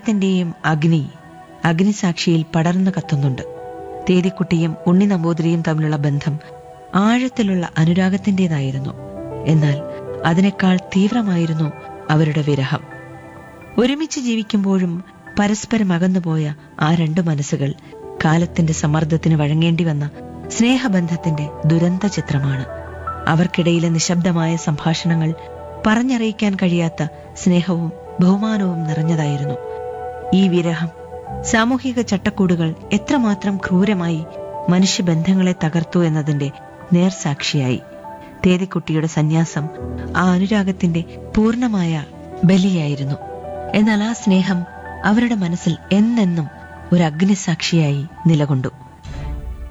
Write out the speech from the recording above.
സ്നേഹത്തിന്റെയും അഗ്നി അഗ്നിസാക്ഷിയിൽ പടർന്നു കത്തുന്നുണ്ട് തേതിക്കുട്ടിയും ഉണ്ണി നമ്പൂതിരിയും തമ്മിലുള്ള ബന്ധം ആഴത്തിലുള്ള അനുരാഗത്തിന്റേതായിരുന്നു എന്നാൽ അതിനേക്കാൾ തീവ്രമായിരുന്നു അവരുടെ വിരഹം ഒരുമിച്ച് ജീവിക്കുമ്പോഴും പരസ്പരം അകന്നുപോയ ആ രണ്ടു മനസ്സുകൾ കാലത്തിന്റെ സമ്മർദ്ദത്തിന് വഴങ്ങേണ്ടി വന്ന സ്നേഹബന്ധത്തിന്റെ ദുരന്ത ചിത്രമാണ് അവർക്കിടയിലെ നിശബ്ദമായ സംഭാഷണങ്ങൾ പറഞ്ഞറിയിക്കാൻ കഴിയാത്ത സ്നേഹവും ബഹുമാനവും നിറഞ്ഞതായിരുന്നു ഈ വിരഹം സാമൂഹിക ചട്ടക്കൂടുകൾ എത്രമാത്രം ക്രൂരമായി മനുഷ്യബന്ധങ്ങളെ തകർത്തു എന്നതിന്റെ നേർസാക്ഷിയായി തേതിക്കുട്ടിയുടെ സന്യാസം ആ അനുരാഗത്തിന്റെ പൂർണ്ണമായ ബലിയായിരുന്നു എന്നാൽ ആ സ്നേഹം അവരുടെ മനസ്സിൽ എന്നെന്നും ഒരു അഗ്നിസാക്ഷിയായി നിലകൊണ്ടു